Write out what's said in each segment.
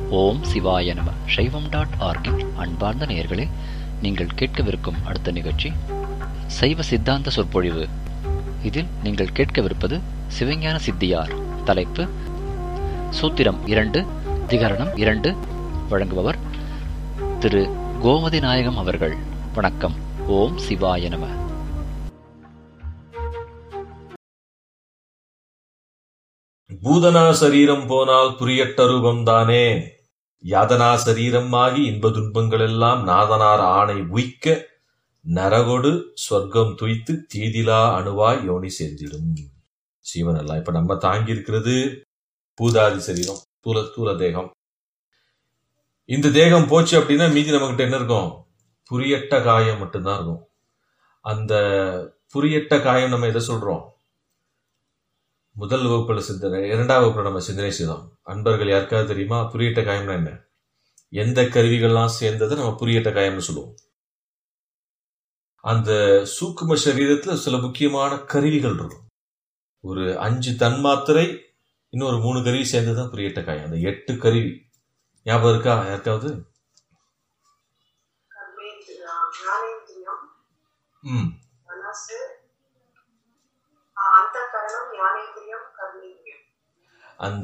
ஓம் சிவாய நம சைவம் டாட் ஆர்கின் அன்பார்ந்த நேயர்களே நீங்கள் கேட்கவிருக்கும் அடுத்த நிகழ்ச்சி சைவ சித்தாந்த சொற்பொழிவு இதில் நீங்கள் கேட்கவிருப்பது சிவஞான சித்தியார் தலைப்பு சூத்திரம் இரண்டு திகரணம் இரண்டு வழங்குபவர் திரு கோமதி நாயகம் அவர்கள் வணக்கம் ஓம் சிவாய நம பூதனா சரீரம் போனால் புரியட்ட ரூபம் தானே யாதனா சரீரம் ஆகி இன்ப துன்பங்கள் எல்லாம் நாதனார் ஆணை உய்க்க நரகொடு சொர்க்கம் துய்த்து தீதிலா அணுவாய் யோனி சேர்ந்திடும் சீவன் எல்லாம் இப்ப நம்ம தாங்கி இருக்கிறது பூதாதி சரீரம் தூல தூல தேகம் இந்த தேகம் போச்சு அப்படின்னா மீதி நம்மகிட்ட என்ன இருக்கும் புரியட்ட காயம் மட்டும்தான் இருக்கும் அந்த புரியட்ட காயம் நம்ம எதை சொல்றோம் முதல் வகுப்புல சிந்தனை இரண்டாவது வகுப்புல நம்ம சிந்தனை செய்தோம் அன்பர்கள் யாருக்காவது தெரியுமா புரியட்ட காயம்னா என்ன எந்த கருவிகள்லாம் சேர்ந்ததை நம்ம புரியட்ட காயம்னு சொல்லுவோம் அந்த சூக்கும சரீரத்துல சில முக்கியமான கருவிகள் இருக்கும் ஒரு அஞ்சு தன்மாத்திரை இன்னொரு மூணு கருவி சேர்ந்ததுதான் புரியட்ட காயம் அந்த எட்டு கருவி ஞாபகம் இருக்கா யாருக்காவது கர்மேந்திரியம் ஞானேந்திரியம் ம் மனசு அந்த கரணம் ஞானேந்திரியம் கர்மேந்திரியம் அந்த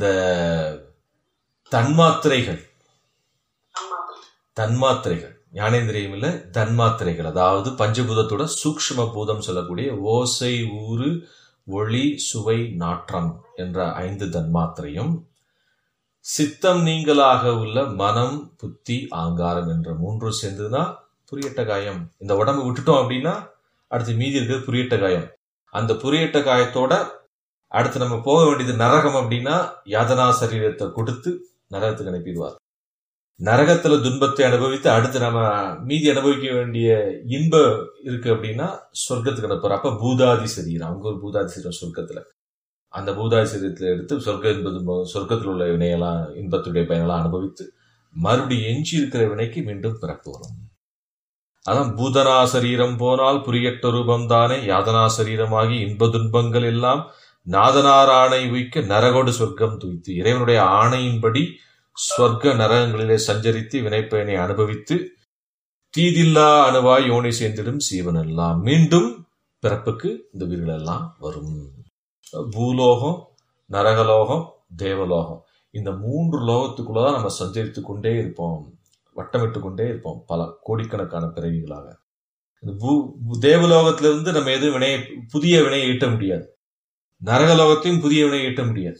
தன்மாத்திரைகள் ஆமா தன்மாத்திரைகள் ஞானேந்திரியம் இல்ல தன்மாத்திரைகள் அதாவது பஞ்சபூதத்தோட சூக்ஷ்ம பூதம் சொல்லக்கூடிய ஓசை ஊறு ஒளி சுவை நாற்றம் என்ற ஐந்து தன்மாத்திரையும் சித்தம் நீங்களாக உள்ள மனம் புத்தி ஆங்காரம் என்ற மூன்று சேர்ந்துதான் புரியட்ட காயம் இந்த உடம்பு விட்டுட்டோம் அப்படின்னா அடுத்து மீதி இருக்கிறது புரியட்ட காயம் அந்த புரியட்ட காயத்தோட அடுத்து நம்ம போக வேண்டியது நரகம் அப்படின்னா யாதனா சரீரத்தை கொடுத்து நரகத்துக்கு அனுப்பிடுவார் நரகத்துல துன்பத்தை அனுபவித்து அடுத்து நம்ம மீதி அனுபவிக்க வேண்டிய இன்பம் இருக்கு அப்படின்னா சொர்க்கத்துக்கு அனுப்புற அப்ப பூதாதி சரீரம் அங்க ஒரு பூதாதி சரீரம் சொர்க்கத்துல அந்த பூதாதி சரீரத்துல எடுத்து சொர்க்க இன்ப துன்பம் சொர்க்கத்தில் உள்ள வினையெல்லாம் இன்பத்துடைய பயனெல்லாம் அனுபவித்து மறுபடியும் எஞ்சி இருக்கிற வினைக்கு மீண்டும் பிறப்பு வரும் அதான் பூதனா சரீரம் போனால் புரியட்ட ரூபம் தானே யாதனா சரீரமாகி இன்ப துன்பங்கள் எல்லாம் நாதனார் ஆணை உய்க்க நரகோடு சொர்க்கம் துய்த்து இறைவனுடைய ஆணையின்படி ஸ்வர்க்க நரகங்களிலே சஞ்சரித்து வினைப்பயனை அனுபவித்து தீதில்லா அணுவாய் யோனி சேர்ந்திடும் சீவன் எல்லாம் மீண்டும் பிறப்புக்கு இந்த உயிர்கள் எல்லாம் வரும் பூலோகம் நரகலோகம் தேவலோகம் இந்த மூன்று லோகத்துக்குள்ளதான் நம்ம சஞ்சரித்து கொண்டே இருப்போம் வட்டமிட்டு கொண்டே இருப்போம் பல கோடிக்கணக்கான பிறவிகளாக இந்த பூ தேவலோகத்திலிருந்து நம்ம எதுவும் வினையை புதிய வினையை ஈட்ட முடியாது நரகலோகத்தையும் புதிய வினையை ஈட்ட முடியாது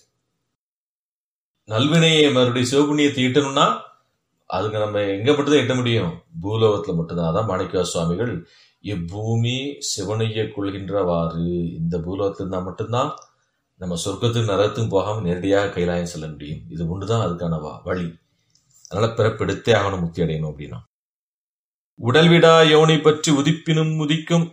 நல்வினையை மறுபடியும் சிவபுண்ணியத்தை ஈட்டணும்னா அதுக்கு நம்ம எங்க மட்டும்தான் எட்ட முடியும் பூலோகத்துல மட்டும்தான் அதான் மாணிக்க சுவாமிகள் இப்பூமி சிவனைய கொள்கின்றவாறு இந்த பூலோகத்துல இருந்தா மட்டும்தான் நம்ம சொர்க்கத்துக்கு நரகத்துக்கும் போகாம நேரடியாக கைலாயம் செல்ல முடியும் இது ஒன்றுதான் அதுக்கான வா- வழி அதனால பிறப்பெடுத்தே ஆகணும் முக்தி அடையணும் அப்படின்னா உடல்விடா யோனி பற்றி உதிப்பினும் உதிக்கும்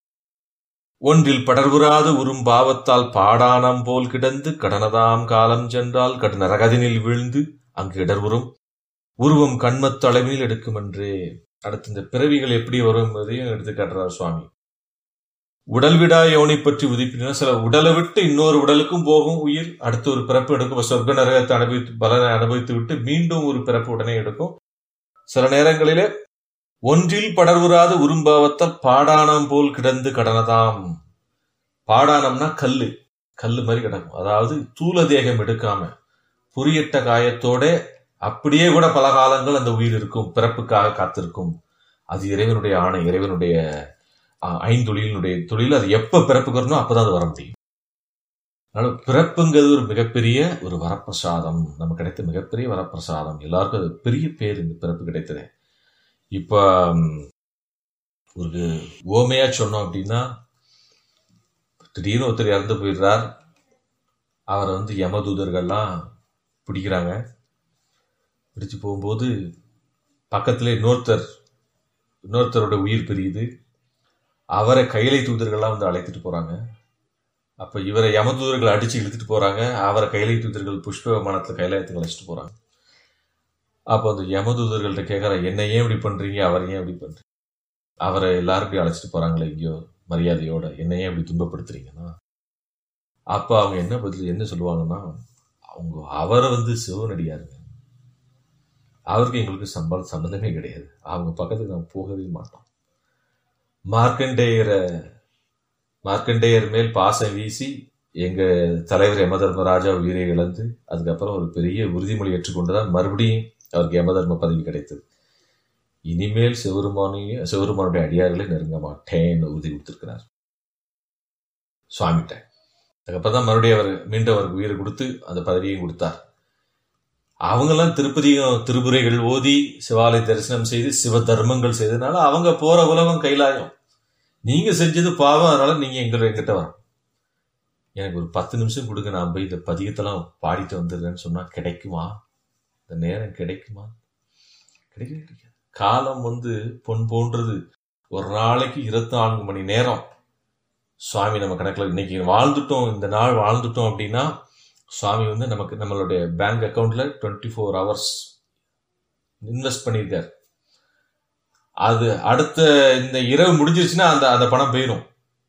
ஒன்றில் படர்வுறாது உறும் பாவத்தால் பாடானம் போல் கிடந்து கடனதாம் காலம் சென்றால் கடு நரகதினில் வீழ்ந்து அங்கு இடர்வுறும் உருவம் கண்மத் அளவில் எடுக்குமென்றே அடுத்து இந்த பிறவிகள் எப்படி வரும் என்பதையும் எடுத்து காட்டுறார் சுவாமி உடல் விடா யோனி பற்றி உதிப்பினா சில உடலை விட்டு இன்னொரு உடலுக்கும் போகும் உயிர் அடுத்து ஒரு பிறப்பு எடுக்கும் இப்ப சொர்க்க நரகத்தை அனுபவித்து பலனை அனுபவித்து விட்டு மீண்டும் ஒரு பிறப்பு உடனே எடுக்கும் சில நேரங்களிலே ஒன்றில் படர்வுறாத உரும்பாவத்தால் பாடானம் போல் கிடந்து கடனதாம் பாடானம்னா கல்லு கல்லு மாதிரி கிடக்கும் அதாவது தூல தேகம் எடுக்காம புரியட்ட காயத்தோட அப்படியே கூட பல காலங்கள் அந்த உயிர் இருக்கும் பிறப்புக்காக காத்திருக்கும் அது இறைவனுடைய ஆணை இறைவனுடைய அஹ், ஐந்தொழிலினுடைய தொழில் அது எப்ப பிறப்புக்கு வரணும் அப்பதான் அது வர முடியும் அதனால பிறப்புங்கிறது ஒரு மிகப்பெரிய ஒரு வரப்பிரசாதம் நமக்கு கிடைத்த மிகப்பெரிய வரப்பிரசாதம் எல்லாருக்கும் அது பெரிய பேர் இந்த பிறப்பு கிடைத்தது இப்ப ம், ஒரு ஓமையா சொன்னோம் அப்படின்னா திடீர்னு ஒருத்தர் இறந்து போயிடுறார் அவரை வந்து யமதூதர்கள்லாம் பிடிக்கிறாங்க பிடிச்சு போகும்போது பக்கத்துல இன்னொருத்தர் இன்னொருத்தரோட உயிர் பிரியுது அவரை கைலை தூதர்கள்லாம் வந்து அழைத்துட்டு போறாங்க அப்ப இவரை யமதூதர்கள் அடிச்சு இழுத்துட்டு போறாங்க அவரை கைலை தூதர்கள் புஷ்ப விமானத்துல கைலாயத்துக்கு அழைச்சிட்டு போறாங்க அப்போ அந்த யமதூதர்கள்ட்ட கேட்கற என்ன ஏன் இப்படி பண்றீங்க அவரை ஏன் இப்படி பண்றீங்க அவரை எல்லாரும் இப்படி அழைச்சிட்டு போறாங்களே எங்கேயோ மரியாதையோட என்ன ஏன் இப்படி துன்பப்படுத்துறீங்கன்னா அப்ப அவங்க என்ன பதில் என்ன சொல்லுவாங்கன்னா அவங்க அவரை வந்து சிவனடியாருங்க அவருக்கு எங்களுக்கு சம்பளம் சம்பந்தமே கிடையாது அவங்க பக்கத்துக்கு நம்ம போகவே மாட்டோம் மார்க்கண்டேயரை மார்க்கண்டேயர் மேல் பாசம் வீசி எங்க தலைவர் யமதர்மராஜா உயிரை இழந்து அதுக்கப்புறம் ஒரு பெரிய உறுதிமொழி ஏற்றுக்கொண்டுதான் மறுபடியும் அவருக்கு யமதர்ம பதவி கிடைத்தது இனிமேல் சிவருமானையும் சிவருமானுடைய அடியார்களை நெருங்க மாட்டேன்னு உறுதி கொடுத்திருக்கிறார் சுவாமிகிட்ட அதுக்கப்புறம் தான் மறுபடியும் அவர் மீண்டும் அவருக்கு உயிரை கொடுத்து அந்த பதவியையும் கொடுத்தார் அவங்கெல்லாம் திருப்பதியும் திருப்புரைகள் ஓதி சிவாலய தரிசனம் செய்து சிவ தர்மங்கள் செய்ததுனால அவங்க போற உலகம் கைலாயம் நீங்க செஞ்சது பாவம் அதனால நீங்க எங்களை எங்கிட்ட வரணும் எனக்கு ஒரு பத்து நிமிஷம் கொடுங்க நான் போய் இந்த பதிகத்தெல்லாம் பாடிட்டு வந்துடுறேன்னு சொன்னா கிடைக்குமா இந்த நேரம் கிடைக்குமா கிடைக்கவே கிடைக்காது காலம் வந்து பொன் போன்றது ஒரு நாளைக்கு இருபத்தி நான்கு மணி நேரம் சுவாமி நம்ம கணக்கில் இன்னைக்கு வாழ்ந்துட்டோம் இந்த நாள் வாழ்ந்துட்டோம் அப்படின்னா சுவாமி வந்து நமக்கு நம்மளுடைய பேங்க் அக்கவுண்ட்ல டுவெண்ட்டி ஃபோர் ஹவர்ஸ் இன்வெஸ்ட் பண்ணியிருக்காரு அது அடுத்த இந்த இரவு முடிஞ்சிருச்சுன்னா அந்த அந்த பணம் போயிடும்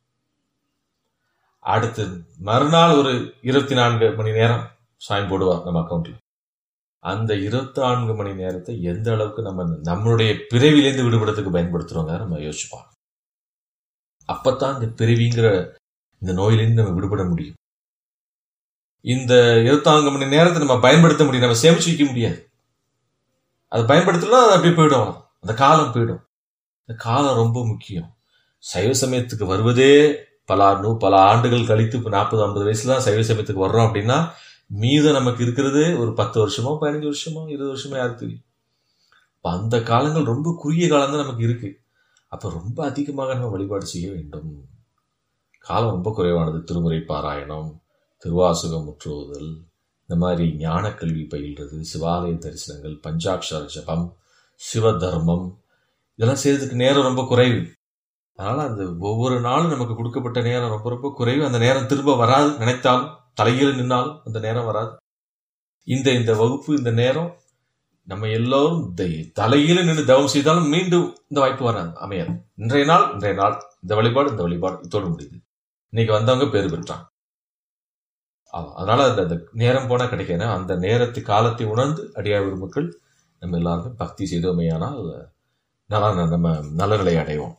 அடுத்து மறுநாள் ஒரு இருபத்தி நான்கு மணி நேரம் சாயம் போடுவார் நம்ம அக்கௌண்ட்ல அந்த இருபத்தி நான்கு மணி நேரத்தை எந்த அளவுக்கு நம்ம நம்மளுடைய பிறவிலேருந்து விடுபடுறதுக்கு பயன்படுத்துறோங்க நம்ம யோசிச்சுப்பாங்க அப்பத்தான் இந்த பிறவிங்கிற இந்த நோயிலிருந்து நம்ம விடுபட முடியும் இந்த இருபத்தி நான்கு மணி நேரத்தை நம்ம பயன்படுத்த முடியும் நம்ம சேமிச்சு வைக்க முடியாது அதை பயன்படுத்தலாம் அது அப்படியே போயிடும் அந்த காலம் போயிடும் இந்த காலம் ரொம்ப முக்கியம் சைவ சமயத்துக்கு வருவதே பல நூ பல ஆண்டுகள் கழித்து இப்போ நாற்பது ஐம்பது வயசுல தான் சைவ சமயத்துக்கு வர்றோம் அப்படின்னா மீதம் நமக்கு இருக்கிறது ஒரு பத்து வருஷமோ பதினஞ்சு வருஷமோ இருபது வருஷமோ யாருக்கு தெரியும் அப்ப அந்த காலங்கள் ரொம்ப குறுகிய காலம் தான் நமக்கு இருக்கு அப்ப ரொம்ப அதிகமாக நம்ம வழிபாடு செய்ய வேண்டும் காலம் ரொம்ப குறைவானது திருமுறை பாராயணம் திருவாசுகம் முற்றுவதல் இந்த மாதிரி ஞான கல்வி பயில்றது சிவாலய தரிசனங்கள் பஞ்சாட்சர ஜபம் சிவ தர்மம் இதெல்லாம் செய்யறதுக்கு நேரம் ரொம்ப குறைவு அதனால அந்த ஒவ்வொரு நாளும் நமக்கு கொடுக்கப்பட்ட நேரம் ரொம்ப ரொம்ப குறைவு அந்த நேரம் திரும்ப வராது நினைத்தாலும் தலைகீழ நின்னாலும் அந்த நேரம் வராது இந்த இந்த வகுப்பு இந்த நேரம் நம்ம எல்லோரும் இந்த தலைகீழ நின்று தவம் செய்தாலும் மீண்டும் இந்த வாய்ப்பு வராது அமையாது இன்றைய நாள் இன்றைய நாள் இந்த வழிபாடு இந்த வழிபாடு இதோடு முடியுது இன்னைக்கு வந்தவங்க பேர் பெற்றாங்க ஆமா, அதனால அந்த அந்த நேரம் போனா கிடைக்காது அந்த நேரத்து காலத்தை உணர்ந்து அடியார் பெருமக்கள் நம்ம எல்லாருக்கும் பக்தி செய்தோமையானால் நல்லா நம்ம நலர்களை அடைவோம்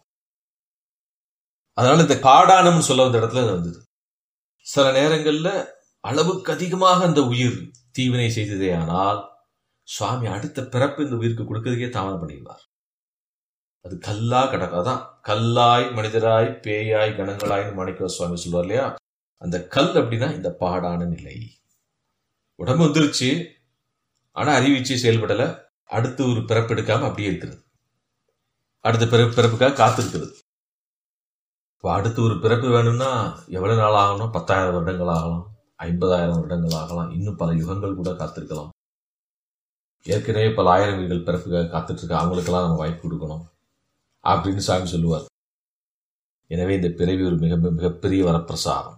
அதனால இந்த காடானம்னு சொல்ல வந்த இடத்துல அது வந்தது சில நேரங்கள்ல அளவுக்கு அதிகமாக அந்த உயிர் தீவினை செய்ததே ஆனால் சுவாமி அடுத்த பிறப்பு இந்த உயிருக்கு கொடுக்கறதுக்கே தாமதம் பண்ணிடுவார் அது கல்லா கிடக்கும் அதான் கல்லாய் மனிதராய் பேயாய் கணங்களாய்னு மாணிக்க சுவாமி சொல்லுவார் இல்லையா அந்த கல் அப்படின்னா இந்த பாடான நிலை உடம்பு வந்துருச்சு ஆனா அறிவிச்சு செயல்படல அடுத்து ஒரு பிறப்பு எடுக்காம அப்படியே இருக்கிறது அடுத்த பிறப்பு பிறப்புக்காக காத்திருக்கிறது இப்போ அடுத்து ஒரு பிறப்பு வேணும்னா எவ்வளவு நாள் ஆகணும் பத்தாயிரம் வருடங்கள் ஆகலாம் ஐம்பதாயிரம் வருடங்கள் ஆகலாம் இன்னும் பல யுகங்கள் கூட காத்திருக்கலாம் ஏற்கனவே பல ஆயிரம் வீடுகள் பிறப்புக்காக காத்துட்டு இருக்க அவங்களுக்கெல்லாம் நம்ம வாய்ப்பு கொடுக்கணும் அப்படின்னு சாமி சொல்லுவார் எனவே இந்த பிறவி ஒரு மிக மிகப்பெரிய வரப்பிரசாதம்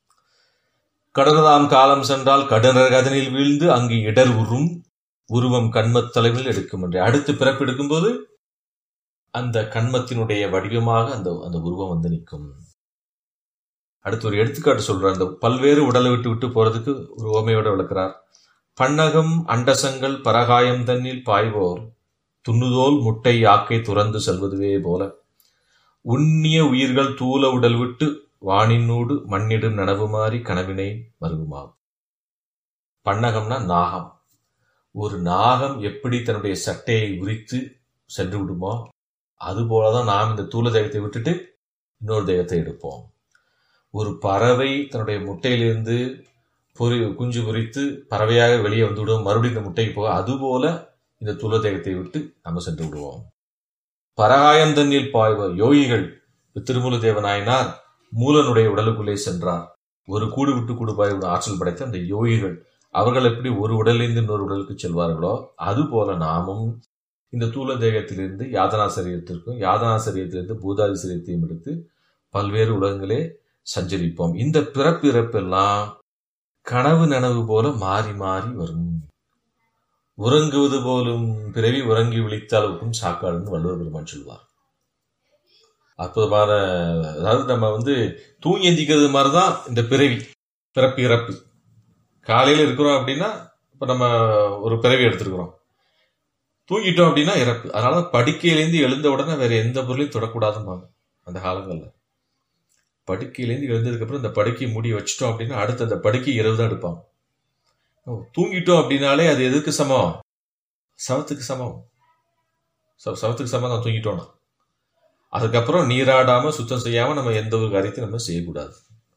கடனதாம் காலம் சென்றால் கடனர் கதனில் வீழ்ந்து அங்கு இடர் உறும் உருவம் கண்மத் தலைவில் எடுக்கும் என்று அடுத்து பிறப்பு எடுக்கும்போது அந்த கண்மத்தினுடைய வடிவமாக அந்த அந்த உருவம் வந்து நிற்கும் அடுத்து ஒரு எடுத்துக்காட்டு சொல்றார் அந்த பல்வேறு உடலை விட்டு விட்டு போறதுக்கு ஒரு ஓமையோட விளக்குறார் பன்னகம் அண்டசங்கள் பரகாயம் தன்னில் பாய்வோர் துண்ணுதோல் முட்டை யாக்கை துறந்து செல்வதுவே போல உண்ணிய உயிர்கள் தூல உடல் விட்டு வானினூடு மண்ணிடும் நனவு மாறி கனவினை மருகுமாம் பன்னகம்னா நாகம் ஒரு நாகம் எப்படி தன்னுடைய சட்டையை உரித்து சென்று விடுமோ அதுபோலதான் நாம் இந்த தூல தெய்வத்தை விட்டுட்டு இன்னொரு தெய்வத்தை எடுப்போம் ஒரு பறவை தன்னுடைய முட்டையிலிருந்து பொறி குஞ்சு பொறித்து பறவையாக வெளியே வந்து விடுவோம் மறுபடியும் இந்த முட்டைக்கு போக அதுபோல இந்த தூல தெய்வத்தை விட்டு நம்ம சென்று விடுவோம் பரகாயம் தண்ணில் பாய்வ யோகிகள் திருமூல தேவநாயனார் மூலனுடைய உடலுக்குள்ளே சென்றார் ஒரு கூடு விட்டு கூடு பாய் ஆற்றல் படைத்த அந்த யோகிகள் அவர்கள் எப்படி ஒரு உடலிலிருந்து இன்னொரு உடலுக்கு செல்வார்களோ அது போல நாமும் இந்த தூல தேகத்திலிருந்து யாதனா சரீரத்திற்கும் யாதனா சரீரத்திலிருந்து பூதாதி சரீரத்தையும் எடுத்து பல்வேறு உலகங்களே சஞ்சரிப்போம் இந்த பிறப்பு இறப்பெல்லாம் கனவு நனவு போல மாறி மாறி வரும் உறங்குவது போலும் பிறவி உறங்கி விழித்தாலுக்கும் சாக்காடுன்னு வள்ளுவர் பெருமான் சொல்வார் அற்புதமான அதாவது நம்ம வந்து தூங்கி எந்திக்கிறது மாதிரி தான் இந்த பிறவி பிறப்பு இறப்பு காலையில் இருக்கிறோம் அப்படின்னா இப்போ நம்ம ஒரு பிறவி எடுத்துருக்குறோம் தூங்கிட்டோம் அப்படின்னா இறப்பு அதனால படுக்கையிலேருந்து எழுந்த உடனே வேற எந்த பொருளையும் தொடக்கூடாதும்பாங்க அந்த காலங்கள்ல படுக்கையிலேருந்து எழுந்ததுக்கு அப்புறம் இந்த படுக்கையை மூடி வச்சிட்டோம் அப்படின்னா அடுத்து அந்த படுக்கை இரவு தான் எடுப்பாங்க ஓ, தூங்கிட்டோம் அப்படின்னாலே அது எதுக்கு சமம் சவத்துக்கு சமம் சவ- சவத்துக்கு சமம் நான் தூங்கிட்டோம்னா அதுக்கப்புறம் நீராடாம சுத்தம் செய்யாம நம்ம எந்த ஒரு காரியத்தையும் நம்ம செய்யக்கூடாது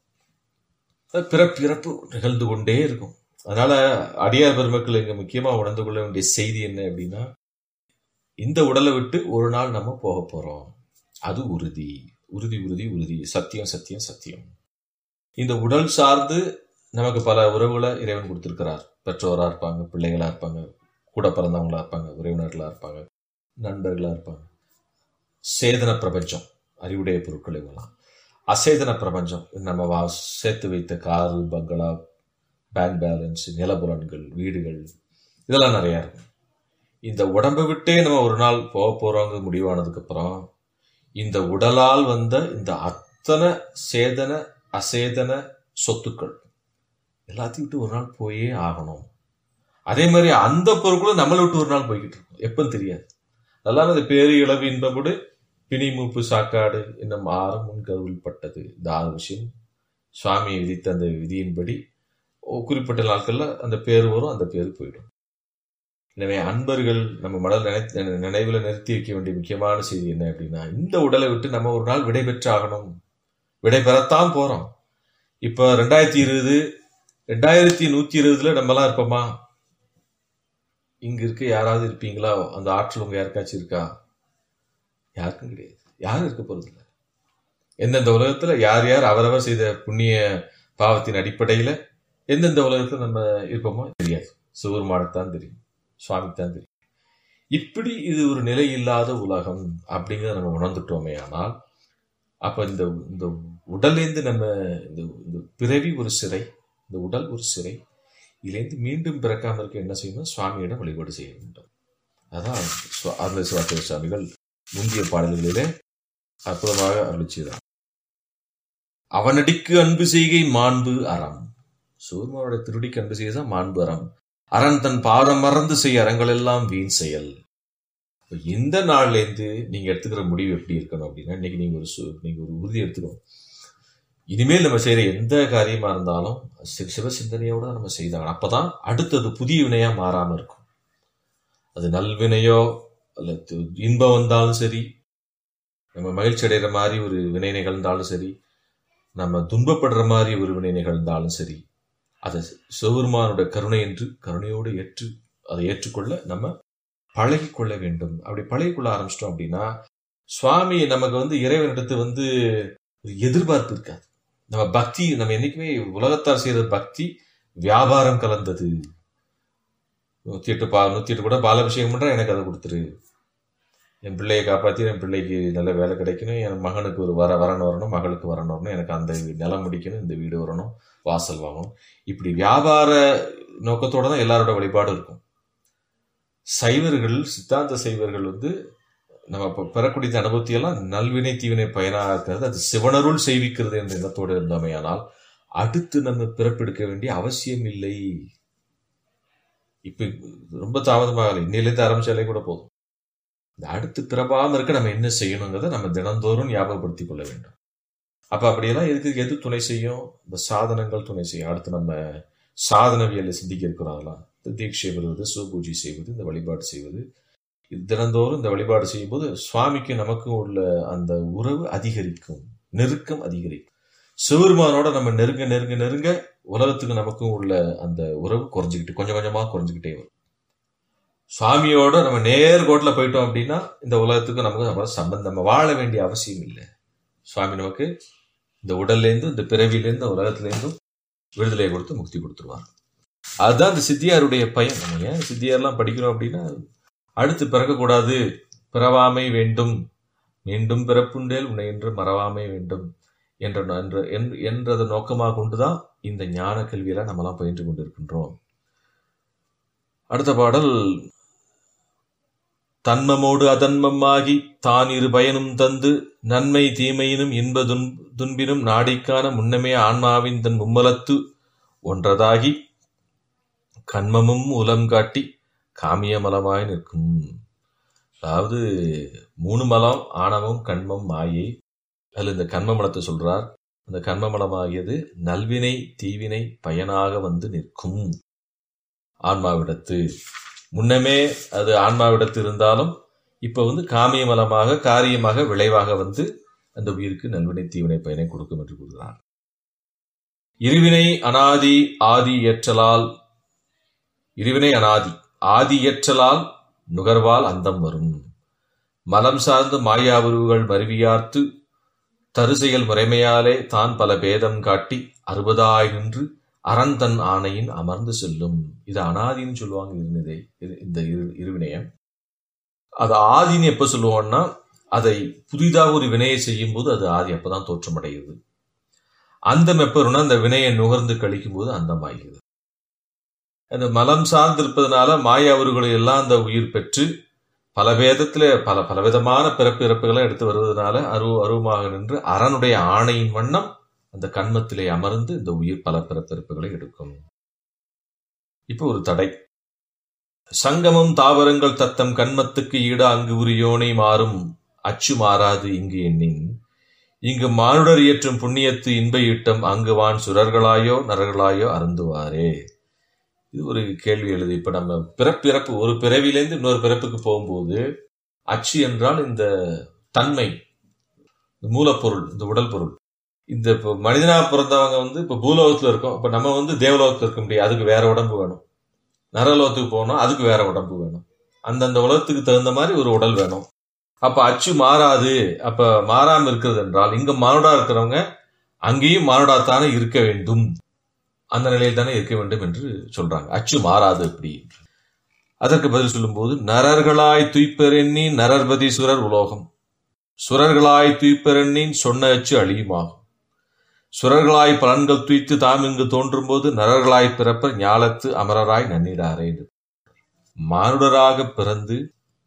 அது பிறப்பிறப்பு நிகழ்ந்து கொண்டே இருக்கும் அதனால அடியார் பெருமக்கள் இங்க முக்கியமா உணர்ந்து கொள்ள வேண்டிய செய்தி என்ன அப்படின்னா இந்த உடலை விட்டு ஒரு நாள் நம்ம போக போறோம் அது உறுதி உறுதி உறுதி உறுதி சத்தியம் சத்தியம் சத்தியம் இந்த உடல் சார்ந்து நமக்கு பல உறவுகளை இறைவன் கொடுத்திருக்கிறார் பெற்றோரா இருப்பாங்க பிள்ளைகளா இருப்பாங்க கூட பிறந்தவங்களா இருப்பாங்க உறவினர்களா இருப்பாங்க நண்பர்களா இருப்பாங்க சேதன பிரபஞ்சம் அறிவுடைய பொருட்கள் இவங்களாம் அசேதன பிரபஞ்சம் நம்ம வா சேர்த்து வைத்த காரு பங்களா பேங்க் பேலன்ஸ் நிலபுலன்கள் வீடுகள் இதெல்லாம் நிறையா இருக்கும் இந்த உடம்பை விட்டே நம்ம ஒரு நாள் போக போறோங்க முடிவானதுக்கு அப்புறம் இந்த உடலால் வந்த இந்த அத்தனை சேதன அசேதன சொத்துக்கள் எல்லாத்தையும் விட்டு ஒரு நாள் போயே ஆகணும் அதே மாதிரி அந்த பொருட்களும் நம்மளை விட்டு ஒரு நாள் போய்கிட்டு இருக்கும் எப்பன்னு தெரியாது அதெல்லாம் அந்த பேரு இளவு இன்பமுடு பிணி மூப்பு சாக்காடு என்னும் ஆறு முன்கருவில் பட்டது இந்த ஆறு விஷயம் சுவாமி விதித்த அந்த விதியின்படி ஒ- குறிப்பிட்ட நாட்கள்ல அந்த பேர் வரும் அந்த பேர் போயிடும் எனவே அன்பர்கள் நம்ம மடல் நினை நினைவுல நிறுத்தி வைக்க வேண்டிய முக்கியமான செய்தி என்ன அப்படின்னா இந்த உடலை விட்டு நம்ம ஒரு நாள் விடை பெற்றாகணும் விடை பெறத்தான் போறோம் இப்ப ரெண்டாயிரத்தி இருபது ரெண்டாயிரத்தி நூத்தி இருபதுல நம்மலாம் இருப்போமா இங்க இருக்க யாராவது இருப்பீங்களா அந்த ஆற்றல் உங்க யாருக்காச்சும் இருக்கா யாருக்கும் கிடையாது யாரும் இருக்க போறது இல்ல எந்தெந்த உலகத்துல யார் யார் அவரவர் செய்த புண்ணிய பாவத்தின் அடிப்படையில எந்தெந்த உலகத்துல நம்ம இருப்போமோ தெரியாது சிவருமானத்தான் தெரியும் சுவாமிக்கு தான் தெரியும் இப்படி இது ஒரு நிலை இல்லாத உலகம் அப்படிங்கிறத நம்ம உணர்ந்துட்டோமே ஆனால் அப்ப இந்த இந்த உடலேந்து நம்ம இந்த இந்த பிறவி ஒரு சிறை இந்த உடல் ஒரு சிறை இதுலேருந்து மீண்டும் பிறக்காம இருக்க என்ன செய்யணும் சுவாமியிடம் வழிபாடு செய்ய வேண்டும் அதான் சுவா- அருளை சிவாத்திய சுவாமிகள் முந்திய பாடல்களிலே அற்புதமாக அருளி செய்தார் அவனடிக்கு அன்பு செய்கை மாண்பு அறம் சூர்மனோட திருடிக்கு அன்பு செய்தான் மாண்பு அறம் அரண் தன் பாதம் மறந்து செய்ய அறங்கள் எல்லாம் வீண் செயல் இப்ப இந்த நாள்ல இருந்து நீங்க எடுத்துக்கிற முடிவு எப்படி இருக்கணும் அப்படின்னா இன்னைக்கு நீங்க ஒரு சு- நீங்க ஒரு உறுதி எடுத்துக்கணும் இனிமேல் நம்ம செய்யற எந்த காரியமா இருந்தாலும் சி- சிவ சிந்தனையோட நம்ம செய்தாங்க அப்பதான் அடுத்தது புதிய வினையா மாறாம இருக்கும் அது நல்வினையோ அல்ல து- இன்பம் வந்தாலும் சரி நம்ம மகிழ்ச்சி அடைகிற மாதிரி ஒரு வினை நிகழ்ந்தாலும் சரி நம்ம துன்பப்படுற மாதிரி ஒரு வினை நிகழ்ந்தாலும் சரி அதை சிவபெருமானுடைய கருணை என்று கருணையோடு ஏற்று அதை ஏற்றுக்கொள்ள நம்ம பழகிக்கொள்ள வேண்டும் அப்படி பழகிக்கொள்ள ஆரம்பிச்சிட்டோம் அப்படின்னா சுவாமி நமக்கு வந்து இறைவனிடத்து வந்து ஒரு எதிர்பார்ப்பு இருக்காது நம்ம பக்தி நம்ம என்னைக்குமே உலகத்தார் செய்யற பக்தி வியாபாரம் கலந்தது நூத்தி எட்டு பா நூத்தி எட்டு கூட பாலாபிஷேகம் பண்றா எனக்கு அதை கொடுத்துரு என் பிள்ளையை காப்பாத்தி என் பிள்ளைக்கு நல்ல வேலை கிடைக்கணும் என் மகனுக்கு ஒரு வர வரணும் வரணும் மகளுக்கு வரணும் வரணும் எனக்கு அந்த நிலம் முடிக்கணும் இந்த வீடு வரணும் வாசல் வாங்கணும் இப்படி வியாபார நோக்கத்தோட தான் எல்லாரோட வழிபாடும் இருக்கும் சைவர்கள் சித்தாந்த சைவர்கள் வந்து நம்ம இப்ப பெறக்கூடிய இந்த அனுபவத்தை எல்லாம் நல்வினை தீவினை பயனாக இருக்கிறது அது சிவனருள் செய்விக்கிறது என்ற எண்ணத்தோடு இருந்தமையானால் அடுத்து நம்ம பிறப்பெடுக்க வேண்டிய அவசியம் இல்லை இப்ப ரொம்ப தாமதமாகல இன்னையிலேருந்து ஆரம்பிச்சாலே கூட போதும் இந்த அடுத்து பிறப்பாம இருக்க நம்ம என்ன செய்யணுங்கிறத நம்ம தினந்தோறும் ஞாபகப்படுத்திக் கொள்ள வேண்டும் அப்ப அப்படியெல்லாம் எதுக்கு எது துணை செய்யும் இந்த சாதனங்கள் துணை செய்யும் அடுத்து நம்ம சாதனவியலை சிந்திக்க இருக்கிறோம் அதெல்லாம் இந்த தீட்சை பெறுவது சிவபூஜை செய்வது இந்த வழிபாடு செய்வது இது தினந்தோறும் இந்த வழிபாடு செய்யும்போது சுவாமிக்கு நமக்கும் உள்ள அந்த உறவு அதிகரிக்கும் நெருக்கம் அதிகரிக்கும் சிவருமானோட நம்ம நெருங்க நெருங்க நெருங்க உலகத்துக்கு நமக்கும் உள்ள அந்த உறவு குறைஞ்சிக்கிட்டு கொஞ்சம் கொஞ்சமா குறைஞ்சிக்கிட்டே வரும் சுவாமியோட நம்ம நேர் கோட்ல போயிட்டோம் அப்படின்னா இந்த உலகத்துக்கு நமக்கு நம்ம சம்பந்தம் நம்ம வாழ வேண்டிய அவசியம் இல்லை சுவாமி நமக்கு இந்த உடல்ல இருந்து இந்த பிறவில இருந்து இந்த உலகத்துல இருந்தும் விடுதலை கொடுத்து முக்தி கொடுத்துருவார் அதுதான் இந்த சித்தியாருடைய பயன் நம்ம ஏன் சித்தியார்லாம் படிக்கிறோம் அப்படின்னா அடுத்து பிறக்கக்கூடாது பிறவாமை வேண்டும் மீண்டும் பிறப்புண்டேல் உன்னை என்று மறவாமை வேண்டும் என்ற என்ற என்- என்றதை நோக்கமாக கொண்டுதான் இந்த ஞான கல்வியெல்லாம் நம்மலாம் பயின்று கொண்டிருக்கின்றோம் அடுத்த பாடல் தன்மமோடு அதன்மமாகி தான் இரு பயனும் தந்து நன்மை தீமையினும் இன்ப துன் துன்பினும் நாடிக்கான முன்னமே ஆன்மாவின் தன் மும்மலத்து ஒன்றதாகி கண்மமும் உலம் காட்டி காமியமலமாய் நிற்கும் அதாவது மூணு மலம் ஆணவம் கண்மம் மாயை அதில் இந்த கண்ம மலத்தை சொல்றார் அந்த கண்ம மலமாகியது நல்வினை தீவினை பயனாக வந்து நிற்கும் ஆன்மாவிடத்து முன்னமே அது ஆன்மாவிடத்து இருந்தாலும் இப்ப வந்து காமிய மலமாக காரியமாக விளைவாக வந்து அந்த உயிருக்கு நல்வினை தீவினை பயனை கொடுக்கும் என்று கூறுகிறார் இருவினை அனாதி ஆதி ஏற்றலால் இருவினை அனாதி ஆதி ஏற்றலால் நுகர்வால் அந்தம் வரும் மலம் சார்ந்து மாயாவுருவுகள் மருவியார்த்து தருசெயல் முறைமையாலே தான் பல பேதம் காட்டி அறுபதாய் நின்று அறந்தன் ஆணையின் அமர்ந்து செல்லும் இது அனாதின்னு சொல்லுவாங்க இருந்ததை இந்த இரு- இருவினையம் அது ஆதின்னு எப்ப சொல்லுவோம்னா அதை புதிதாக ஒரு வினையை செய்யும் போது அது ஆதி அப்பதான் தோற்றமடைகிறது அந்தம் எப்ப வரும்னா அந்த வினையை நுகர்ந்து கழிக்கும் போது அந்தமாகிறது அந்த மலம் சார்ந்திருப்பதனால மாய அவர்களை எல்லாம் அந்த உயிர் பெற்று பல வேதத்துல பல பலவிதமான பிறப்பு இறப்புகளை எடுத்து வருவதனால அருவ அருவமாக நின்று அரனுடைய ஆணையின் வண்ணம் அந்த கண்மத்திலே அமர்ந்து இந்த உயிர் பல பிறப்பிறப்புகளை எடுக்கும் இப்போ ஒரு தடை சங்கமம் தாவரங்கள் தத்தம் கண்மத்துக்கு ஈடு அங்கு உரியோனை மாறும் அச்சு மாறாது இங்கு எண்ணின் இங்கு மானுடர் இயற்றும் புண்ணியத்து இன்ப ஈட்டம் அங்கு வான் சுரர்களாயோ நரர்களாயோ அருந்துவாரே இது ஒரு கேள்வி எழுது இப்ப நம்ம பிறப்பிறப்பு ஒரு பிறவியிலேருந்து இன்னொரு பிறப்புக்கு போகும்போது அச்சு என்றால் இந்த தன்மை இந்த மூலப்பொருள் இந்த உடல் பொருள் இந்த இப்போ மனிதனா பிறந்தவங்க வந்து இப்ப பூலோகத்துல இருக்கோம் இப்ப நம்ம வந்து தேவலோகத்துல இருக்க முடியாது அதுக்கு வேற உடம்பு வேணும் நரலோகத்துக்கு போகணும் அதுக்கு வேற உடம்பு வேணும் அந்தந்த உலகத்துக்கு தகுந்த மாதிரி ஒரு உடல் வேணும் அப்ப அச்சு மாறாது அப்ப மாறாம இருக்கிறது என்றால் இங்க மானுடா இருக்கிறவங்க அங்கேயும் மானுடாத்தானே இருக்க வேண்டும் அந்த நிலையில் தானே இருக்க வேண்டும் என்று சொல்றாங்க அச்சு மாறாது எப்படி அதற்கு பதில் சொல்லும்போது நரர்களாய் துய்ப்பெறெண்ணி நரர்பதி சுரர் உலோகம் சுரர்களாய் துய்ப்பெறெண்ணின் சொன்ன அச்சு அழியுமாகும் சுரர்களாய் பலன்கள் துய்த்து தாம் இங்கு தோன்றும் போது நரர்களாய் பிறப்பர் ஞாலத்து அமரராய் நன்னிடாரே என்று. மானுடராக பிறந்து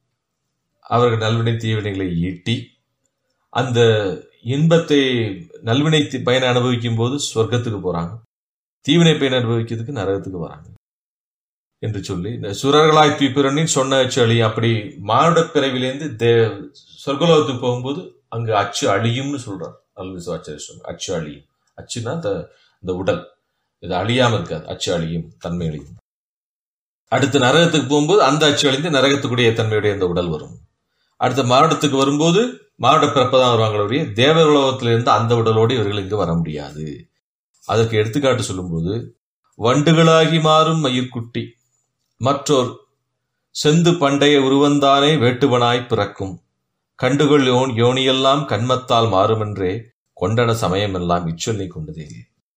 அவர்கள் நல்வினை தீவினைகளை ஈட்டி அந்த இன்பத்தை நல்வினை தி- பயனை அனுபவிக்கும் போது சொர்க்கத்துக்கு போறாங்க தீவினை பயனை அனுபவிக்கிறதுக்கு நரகத்துக்கு வராங்க என்று சொல்லி இந்த சுரர்களாய் தீப்பிரனின் சொன்ன அச்சு அழியும் அப்படி மானுட பிறவிலேருந்து தே சொர்க்கலோகத்துக்கு போகும்போது அங்கு அச்சு அழியும்னு சொல்றார் அல்வி சிவாச்சாரிய சொல்றார் அச்சு அழியும் அச்சுனா இந்த இந்த உடல் இது அழியாம இருக்காது அச்சு அழியும் தன்மை அழியும் அடுத்து நரகத்துக்கு போகும்போது அந்த அச்சு அழிந்து நரகத்துக்குடைய தன்மையுடைய இந்த உடல் வரும் அடுத்த மானுடத்துக்கு வரும்போது மானுட பிறப்பதான் வருவாங்களே தேவலோகத்திலிருந்து அந்த உடலோடு இவர்கள் இங்கு வர முடியாது அதற்கு எடுத்துக்காட்டு சொல்லும்போது வண்டுகளாகி மாறும் மயிர்குட்டி மற்றோர் செந்து பண்டைய உருவந்தானே வேட்டுவனாய் பிறக்கும் கண்டுகள் யோன் யோனியெல்லாம் கண்மத்தால் மாறுமென்றே கொண்டன சமயமெல்லாம் இச்சொல்லை கொண்டதே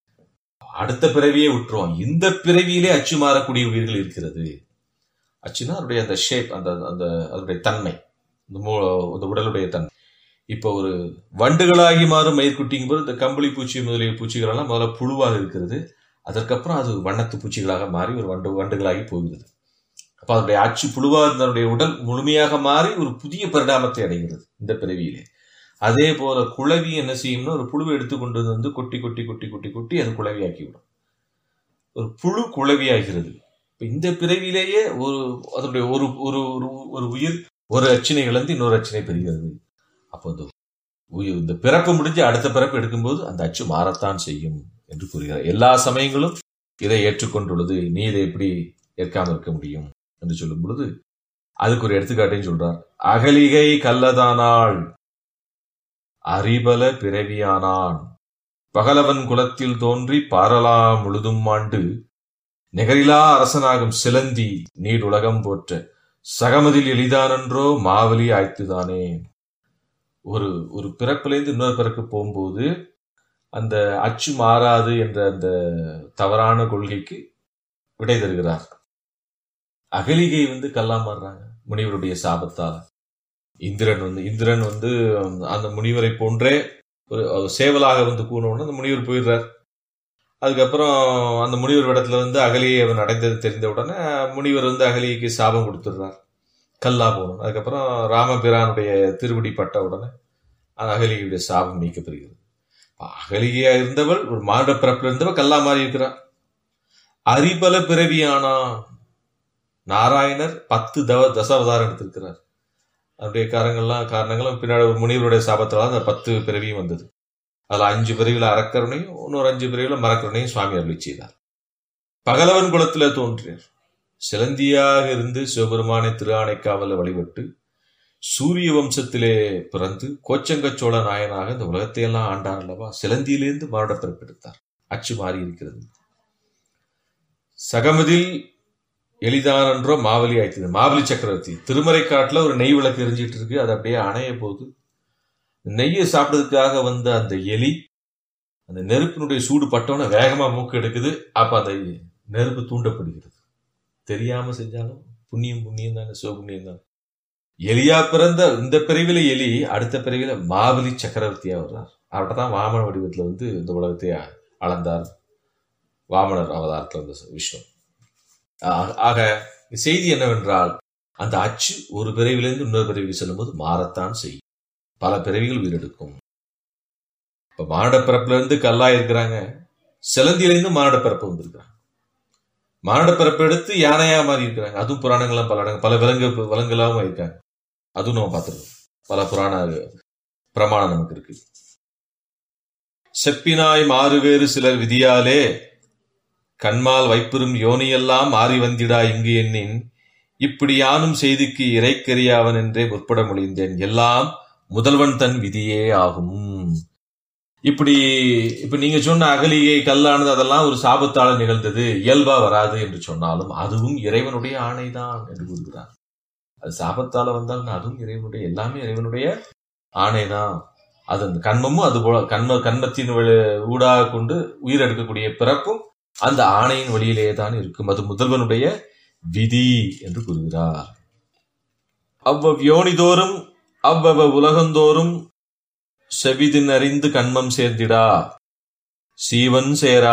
அடுத்த பிறவியே விட்டுருவோம் இந்த பிறவியிலே அச்சு மாறக்கூடிய உயிர்கள் இருக்கிறது அச்சுனா அதனுடைய அந்த ஷேப் அந்த அந்த அதனுடைய தன்மை இந்த மூ- இந்த உடலுடைய தன்மை இப்போ ஒரு வண்டுகளாகி மாறும் மயிர்குட்டிங்கும் போது இந்த கம்பளி பூச்சி முதலிய பூச்சிகள் எல்லாம் முதல்ல புழுவாக இருக்கிறது அதற்கப்புறம் அது வண்ணத்து பூச்சிகளாக மாறி ஒரு வண்டு வண்டுகளாகி போகிறது அப்ப அதனுடைய அச்சு புழுவா இருந்தனுடைய உடல் முழுமையாக மாறி ஒரு புதிய பரிணாமத்தை அடைகிறது இந்த பிறவியிலே அதே போல குளவி என்ன செய்யும்னா ஒரு புழுவை எடுத்துக்கொண்டு வந்து கொட்டி கொட்டி கொட்டி கொட்டி கொட்டி அது குளவியாக்கி விடும் ஒரு புழு குளவியாகிறது இப்ப இந்த பிறவியிலேயே ஒரு அதனுடைய ஒரு ஒரு ஒரு- ஒரு உயிர் ஒரு அச்சினை இழந்து இன்னொரு அச்சினை பெறுகிறது அப்போ இந்த உயிர் இந்த பிறப்பு முடிஞ்சு அடுத்த பிறப்பு எடுக்கும்போது அந்த அச்சு மாறத்தான் செய்யும் என்று கூறுகிறார் எல்லா சமயங்களும் இதை ஏற்றுக்கொண்டுள்ளது நீ இதை எப்படி ஏற்காம இருக்க முடியும் என்று சொல்லும் பொழுது அதுக்கு ஒரு எடுத்துக்காட்டையும் சொல்றார் அகலிகை கல்லதானாள் அறிபல பிறவியானான் பகலவன் குலத்தில் தோன்றி பாரலா முழுதும் ஆண்டு நிகரிலா அரசனாகும் சிலந்தி நீடுலகம் போற்ற சகமதில் எளிதானன்றோ மாவலி ஆய்த்துதானே ஒரு ஒரு பிறப்பிலேருந்து இன்னொரு பிறப்பு போகும்போது அந்த அச்சு மாறாது என்ற அந்த தவறான கொள்கைக்கு விடை தருகிறார் அகலிகை வந்து கல்லா மாறுறாங்க முனிவருடைய சாபத்தால இந்திரன் வந்து இந்திரன் வந்து அந்த முனிவரை போன்றே ஒரு ஒரு சேவலாக வந்து கூறணும்னு அந்த முனிவர் போயிடுறார் அதுக்கப்புறம் அந்த முனிவர் இடத்துல வந்து அகலியை அவன் அடைந்தது தெரிந்த உடனே முனிவர் வந்து அகலிக்கு சாபம் கொடுத்துடுறார் கல்லா போகணும் அதுக்கப்புறம் ராமபிரானுடைய திருவடி பட்ட உடனே அந்த அகலிகையுடைய சாபம் நீக்கப்படுகிறது அகலிகையா இருந்தவள் ஒரு மானுட பிறப்பில் இருந்தவள் கல்லா மாறி இருக்கிறார் அரிபல பிறவியானா நாராயணர் பத்து தவ தசாவதாரம் எடுத்திருக்கிறார் அதனுடைய காரணங்கள்லாம் காரணங்களும் பின்னாடி ஒரு முனிவருடைய சாபத்தால் அந்த பத்து பிறவியும் வந்தது அதுல அஞ்சு பிறவியில் அறக்கருணையும் இன்னொரு அஞ்சு பிறவியில் மரக்கருணையும் சுவாமி அருளி செய்தார் பகலவன் குலத்துல தோன்றினார் சிலந்தியாக இருந்து சிவபெருமானை திருஆனைக்காவல வழிபட்டு சூரிய வம்சத்திலே பிறந்து கோச்சங்கச்சோழ நாயனாக இந்த உலகத்தை எல்லாம் ஆண்டார் அல்லவா சிலந்தியிலிருந்து மறுட பிறப்பெடுத்தார் அச்சு மாறி இருக்கிறது சகமதில் எளிதானன்றோ மாவலி ஆயிடுது மாவலி சக்கரவர்த்தி திருமறை காட்டுல ஒரு நெய் விளக்கு எரிஞ்சிட்டு இருக்கு அது அப்படியே அணைய போகுது நெய்யை சாப்பிட்டதுக்காக வந்த அந்த எலி அந்த நெருப்பினுடைய சூடு பட்டவன வேகமா மூக்கு எடுக்குது அப்ப அந்த நெருப்பு தூண்டப்படுகிறது தெரியாம செஞ்சாலும் புண்ணியம் புண்ணியம் தானே சிவபுண்ணியம் தான் எலியா பிறந்த இந்த பிரிவில எலி அடுத்த பிரிவில மாவலி சக்கரவர்த்தியா வர்றார் அவர்கிட்ட தான் வாமன வடிவத்துல வந்து இந்த உலகத்தை அளந்தார் வாமனர் அவதாரத்தில் வந்த விஷ்ணு ஆ- ஆக செய்தி என்னவென்றால் அந்த அச்சு ஒரு பிறவிலிருந்து இன்னொரு பிறவிக்கு செல்லும்போது மாறத்தான் செய்யும் பல பிறவிகள் உயிரெடுக்கும் இப்ப மானிட பிறப்புல இருந்து கல்லா இருக்கிறாங்க சிலந்தியிலிருந்து மானிட பிறப்பு வந்திருக்கிறாங்க மானிட பிறப்பு எடுத்து யானையா மாறி இருக்கிறாங்க அதுவும் புராணங்கள்லாம் பல இடங்கள் பல விலங்கு விலங்குகளாகவும் இருக்காங்க அதுவும் நம்ம பார்த்துருக்கோம் பல புராண பிரமாணம் நமக்கு இருக்கு செப்பினாய் மாறுவேறு சிலர் விதியாலே கண்மால் வைப்பெறும் யோனியெல்லாம் மாறி வந்திடா இங்கு எண்ணின் இப்படி யானும் செய்திக்கு இறைக்கரியாவன் என்றே முற்பட மொழிந்தேன் எல்லாம் முதல்வன் தன் விதியே ஆகும் இப்படி இப்ப நீங்க சொன்ன அகலிகை கல்லானது அதெல்லாம் ஒரு சாபத்தால நிகழ்ந்தது இயல்பா வராது என்று சொன்னாலும் அதுவும் இறைவனுடைய ஆணைதான் என்று கூறுகிறார் அது சாபத்தால வந்தாலும் அதுவும் இறைவனுடைய எல்லாமே இறைவனுடைய ஆணைதான் அது அந்த கண்மமும் அது போல கண்ம கண்மத்தின் வழி- ஊடாக கொண்டு உயிரெடுக்கக்கூடிய பிறப்பும் அந்த ஆணையின் வழியிலேயே தான் இருக்கும் அது முதல்வனுடைய விதி என்று கூறுகிறார் அவ்வவ் யோனிதோறும் அவ்வவ உலகந்தோறும் செவிதின் அறிந்து கண்மம் சேர்ந்திடா சீவன் சேரா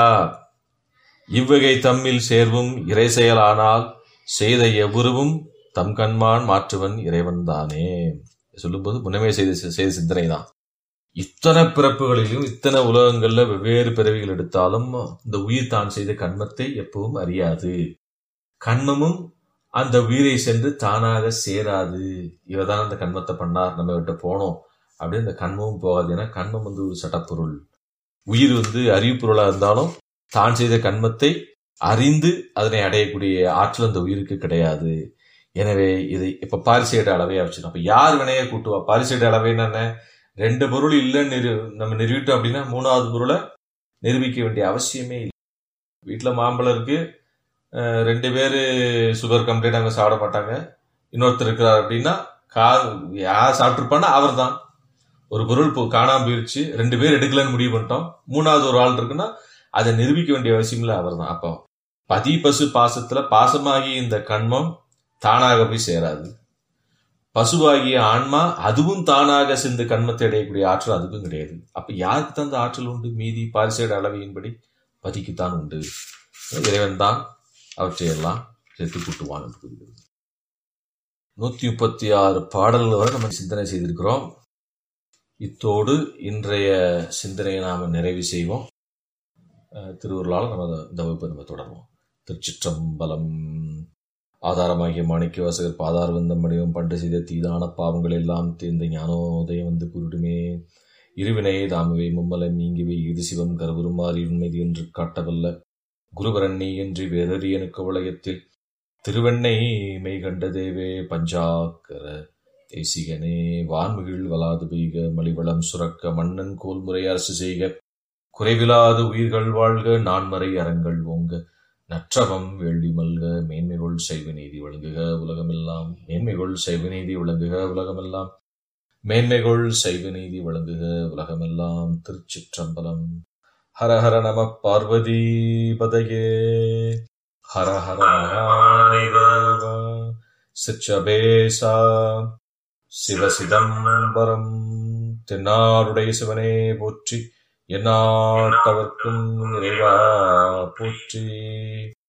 இவ்வகை தம்மில் சேர்வும் இறை செயலானால் செய்த எவ்வுருவும் தம் கண்மான் மாற்றுவன் இறைவன் தானே சொல்லும்போது முன்னமே செய்த செய்த சிந்தனை தான் இத்தனை பிறப்புகளிலும் இத்தனை உலகங்கள்ல வெவ்வேறு பிறவிகள் எடுத்தாலும் இந்த உயிர் தான் செய்த கண்மத்தை எப்பவும் அறியாது கண்மமும் அந்த உயிரை சென்று தானாக சேராது இவதான் அந்த கண்மத்தை பண்ணார் நம்ம கிட்ட போனோம் அப்படின்னு அந்த கண்மமும் போகாது ஏன்னா கண்மம் வந்து ஒரு சட்டப்பொருள் உயிர் வந்து அறிவுப்பொருளா இருந்தாலும் தான் செய்த கண்மத்தை அறிந்து அதனை அடையக்கூடிய ஆற்றல் அந்த உயிருக்கு கிடையாது எனவே இதை இப்ப பாரிசைடு அளவையா வச்சிருக்கோம் அப்ப யார் வினைய கூட்டுவா பாரிசைடு அளவைன்னு என்ன ரெண்டு பொருள் இல்லைன்னு நிரு நம்ம நிறுவிட்டோம் அப்படின்னா மூணாவது பொருளை நிரூபிக்க வேண்டிய அவசியமே இல்லை வீட்டுல மாம்பழம் இருக்கு அஹ் ரெண்டு பேரு சுகர் கம்ப்ளீட் அங்க சாப்பிட மாட்டாங்க இன்னொருத்தர் இருக்கிறார் அப்படின்னா கா யார் சாப்பிட்டுருப்பான்னா அவர் தான் ஒரு பொருள் இப்போ காணாம போயிருச்சு ரெண்டு பேர் எடுக்கலன்னு முடிவு பண்ணிட்டோம் மூணாவது ஒரு ஆள் இருக்குன்னா அதை நிரூபிக்க வேண்டிய அவசியம் இல்லை அவர் தான் அப்போ பதி பசு பாசத்துல பாசமாகி இந்த கண்மம் தானாக போய் சேராது பசுவாகிய ஆன்மா அதுவும் தானாக சென்று கண்மத்தை அடையக்கூடிய ஆற்றல் அதுக்கும் கிடையாது அப்ப யாருக்கு தான் அந்த ஆற்றல் உண்டு மீதி பாரிசைடு அளவையின்படி பதிக்குத்தான் உண்டு இறைவன் தான் அவற்றையெல்லாம் சேர்த்து கூட்டுவான் என்று கூறுகிறது நூத்தி முப்பத்தி ஆறு பாடல்கள் வரை நம்ம சிந்தனை செய்திருக்கிறோம் இத்தோடு இன்றைய சிந்தனையை நாம் நிறைவு செய்வோம் அஹ் திருவருளால் நம்ம அதை- இந்த வகுப்பை நம்ம தொடருவோம் திருச்சிற்றம்பலம் ஆதாரமாகிய மாணிக்க வாசகர் பாதார் வந்தம் வடிவம் பண்டு செய்த தீதான பாவங்கள் எல்லாம் தீர்ந்த ஞானோதயம் வந்து கூறிடுமே இருவினையை தாமுவை மும்மலை நீங்கிவை இது சிவம் கருவுருமாறி உண்மைது என்று காட்டவல்ல குருவரண்ணி என்று வேதறியனுக்கு உலகத்தில் திருவெண்ணை மெய் கண்ட தேவே பஞ்சாக்கர தேசிகனே வான்மிகிழ் வலாது பெய்க மலிவளம் சுரக்க மன்னன் கோல்முறை அரசு செய்க குறைவிலாது உயிர்கள் வாழ்க நான்மறை அறங்கள் ஓங்க நற்றவம் வேள்வி மல்க மேன்மைகொள் சைவ நீதி விளங்குக உலகமெல்லாம் மேன்மைகொள் சைவ நீதி விளங்குக உலகமெல்லாம் மேன்மைகொள் சைவ நீதி விளங்குக உலகமெல்லாம் திருச்சிற்றம்பலம் ஹர ஹர நம பார்வதி பதையே ஹர ஹர மகாதேவா சிற்றபேசா சிவசிதம்பரம் தென்னாடுடைய சிவனே போற்றி எந்நாட்டவர்க்கும் இறைவா போற்றி